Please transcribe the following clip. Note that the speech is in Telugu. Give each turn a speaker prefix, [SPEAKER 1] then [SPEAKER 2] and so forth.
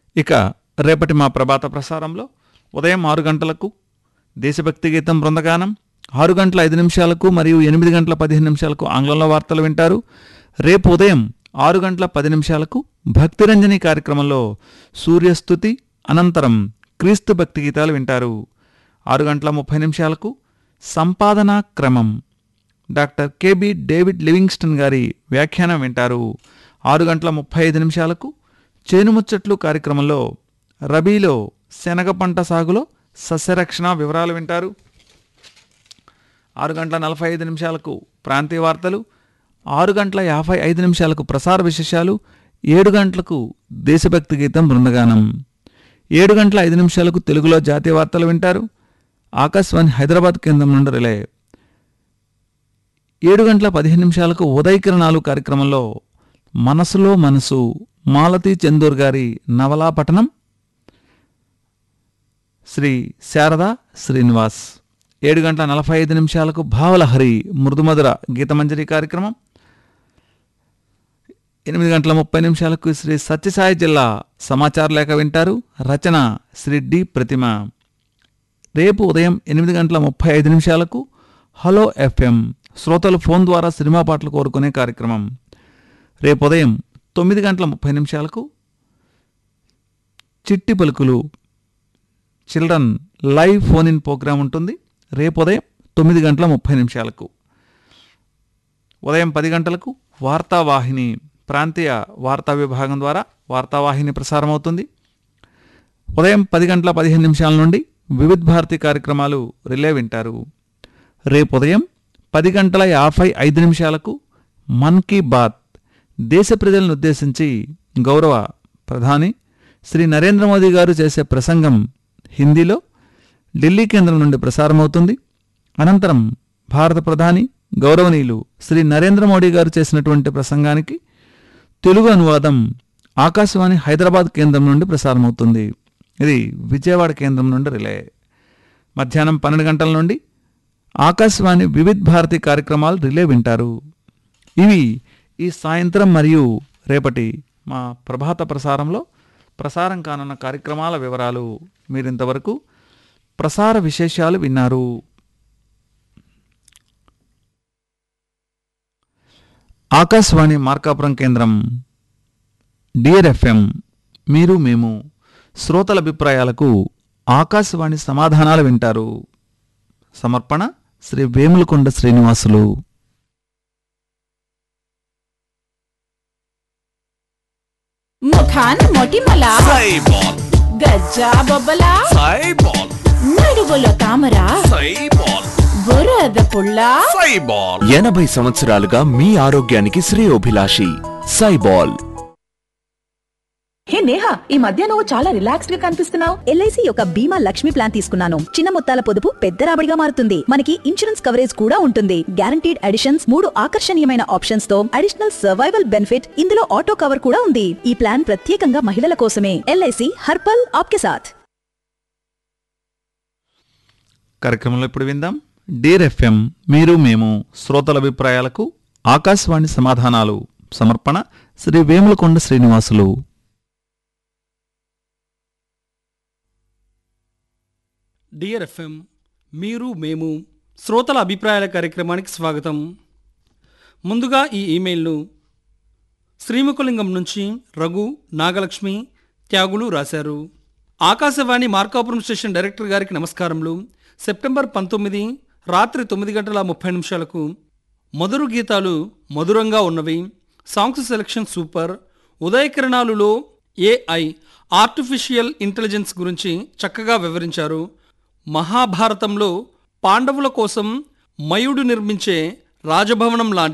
[SPEAKER 1] ఇక రేపటి మా ప్రభాత ప్రసారంలో ఉదయం ఆరు గంటలకు దేశభక్తి గీతం బృందగానం ఆరు గంటల ఐదు నిమిషాలకు మరియు ఎనిమిది గంటల పదిహేను నిమిషాలకు ఆంగ్లంలో వార్తలు వింటారు రేపు ఉదయం ఆరు గంటల పది నిమిషాలకు భక్తిరంజని కార్యక్రమంలో సూర్యస్థుతి అనంతరం క్రీస్తు భక్తి గీతాలు వింటారు ఆరు గంటల ముప్పై నిమిషాలకు సంపాదనా క్రమం డాక్టర్ కెబి డేవిడ్ లివింగ్స్టన్ గారి వ్యాఖ్యానం వింటారు ఆరు గంటల ముప్పై ఐదు నిమిషాలకు చేనుముచ్చట్లు కార్యక్రమంలో రబీలో శనగ పంట సాగులో సస్యరక్షణ వివరాలు వింటారు ఆరు గంటల నలభై ఐదు నిమిషాలకు ప్రాంతీయ వార్తలు ఆరు గంటల యాభై ఐదు నిమిషాలకు ప్రసార విశేషాలు ఏడు గంటలకు దేశభక్తి గీతం బృందగానం ఏడు గంటల ఐదు నిమిషాలకు తెలుగులో జాతీయ వార్తలు వింటారు ఆకాశవాణి హైదరాబాద్ కేంద్రం నుండి రిలే ఏడు గంటల పదిహేను నిమిషాలకు ఉదయకిరణాలు కార్యక్రమంలో మనసులో మనసు మాలతీ చందూర్ గారి నవలా పఠనం శ్రీ శారద శ్రీనివాస్ ఏడు గంటల నలభై ఐదు నిమిషాలకు భావలహరి మృదుమధుర గీతమంజరి కార్యక్రమం ఎనిమిది గంటల ముప్పై నిమిషాలకు శ్రీ సత్యసాయి జిల్లా సమాచార లేఖ వింటారు రచన శ్రీ డి ప్రతిమ రేపు ఉదయం ఎనిమిది గంటల ముప్పై ఐదు నిమిషాలకు హలో ఎఫ్ఎం శ్రోతలు ఫోన్ ద్వారా సినిమా పాటలు కోరుకునే కార్యక్రమం రేపు ఉదయం తొమ్మిది గంటల ముప్పై నిమిషాలకు చిట్టి పలుకులు children live phone in programme ఉంటుంది రేపు ఉదయం తొమ్మిది గంటల ముప్పై నిమిషాలకు ఉదయం పది గంటలకు వార్తావాహిని ప్రాంతీయ వార్తా విభాగం ద్వారా వార్తావాహిని ప్రసారం అవుతుంది ఉదయం పది గంటల పదిహేను నిమిషాల నుండి వివిధ్ భారతి కార్యక్రమాలు రిలే వింటారు రేపు ఉదయం పది గంటల యాభై ఐదు నిమిషాలకు మన్ కీ బాత్ దేశ ప్రజలను ఉద్దేశించి గౌరవ ప్రధాని శ్రీ నరేంద్ర మోదీ గారు చేసే ప్రసంగం హిందీలో ఢిల్లీ కేంద్రం నుండి ప్రసారమవుతుంది అనంతరం భారత ప్రధాని గౌరవనీయులు శ్రీ నరేంద్ర మోడీ గారు చేసినటువంటి ప్రసంగానికి తెలుగు అనువాదం ఆకాశవాణి హైదరాబాద్ కేంద్రం నుండి ప్రసారమవుతుంది ఇది విజయవాడ కేంద్రం నుండి రిలే మధ్యాహ్నం పన్నెండు గంటల నుండి ఆకాశవాణి వివిధ్ భారతి కార్యక్రమాలు రిలే వింటారు ఇవి ఈ సాయంత్రం మరియు రేపటి మా ప్రభాత ప్రసారంలో ప్రసారం కానున్న కార్యక్రమాల వివరాలు మీరింతవరకు ప్రసార విశేషాలు విన్నారు ఆకాశవాణి మార్కాపురం కేంద్రం డియర్ ఎఫ్ఎం మీరు మేము శ్రోతల అభిప్రాయాలకు ఆకాశవాణి సమాధానాలు వింటారు సమర్పణ శ్రీ వేములకొండ శ్రీనివాసులు
[SPEAKER 2] ముఖాన్ మొటిమల
[SPEAKER 3] సైబాల్
[SPEAKER 2] గజ్జా బొబ్బల
[SPEAKER 3] సైబాల్
[SPEAKER 2] నడువులో తామర
[SPEAKER 3] సైబాల్
[SPEAKER 2] బురద పుల్ల
[SPEAKER 3] సైబాల్
[SPEAKER 4] ఎనభై సంవత్సరాలుగా మీ ఆరోగ్యానికి శ్రేయోభిలాషి సైబాల్
[SPEAKER 5] హే నేహా ఈ మధ్య నువ్వు చాలా రిలాక్స్డ్ గా కనిపిస్తున్నావు
[SPEAKER 6] ఎల్ఐసి యొక్క బీమా లక్ష్మి ప్లాన్ తీసుకున్నాను చిన్న మొత్తాల పొదుపు పెద్ద రాబడిగా మారుతుంది మనకి ఇన్సూరెన్స్ కవరేజ్ కూడా ఉంటుంది గ్యారంటీడ్ అడిషన్స్ మూడు ఆకర్షణీయమైన ఆప్షన్స్ తో అడిషనల్ సర్వైవల్ బెనిఫిట్ ఇందులో ఆటో కవర్ కూడా ఉంది ఈ ప్లాన్ ప్రత్యేకంగా మహిళల కోసమే ఎల్ఐసి హర్పల్ ఆప్కే సాథ్
[SPEAKER 1] కార్యక్రమంలో ఇప్పుడు విందాం డీర్ ఎఫ్ఎం మీరు మేము శ్రోతల అభిప్రాయాలకు ఆకాశవాణి సమాధానాలు సమర్పణ శ్రీ వేములకొండ శ్రీనివాసులు
[SPEAKER 7] డియర్ ఎఫ్ఎం మీరు మేము శ్రోతల అభిప్రాయాల కార్యక్రమానికి స్వాగతం ముందుగా ఈ ఇమెయిల్ను శ్రీముఖలింగం నుంచి రఘు నాగలక్ష్మి త్యాగులు రాశారు ఆకాశవాణి మార్కాపురం స్టేషన్ డైరెక్టర్ గారికి నమస్కారములు సెప్టెంబర్ పంతొమ్మిది రాత్రి తొమ్మిది గంటల ముప్పై నిమిషాలకు మధుర గీతాలు మధురంగా ఉన్నవి సాంగ్స్ సెలెక్షన్ సూపర్ ఉదయకిరణాలులో ఏఐ ఆర్టిఫిషియల్ ఇంటెలిజెన్స్ గురించి చక్కగా వివరించారు మహాభారతంలో పాండవుల కోసం మయుడు నిర్మించే రాజభవనం లాంటి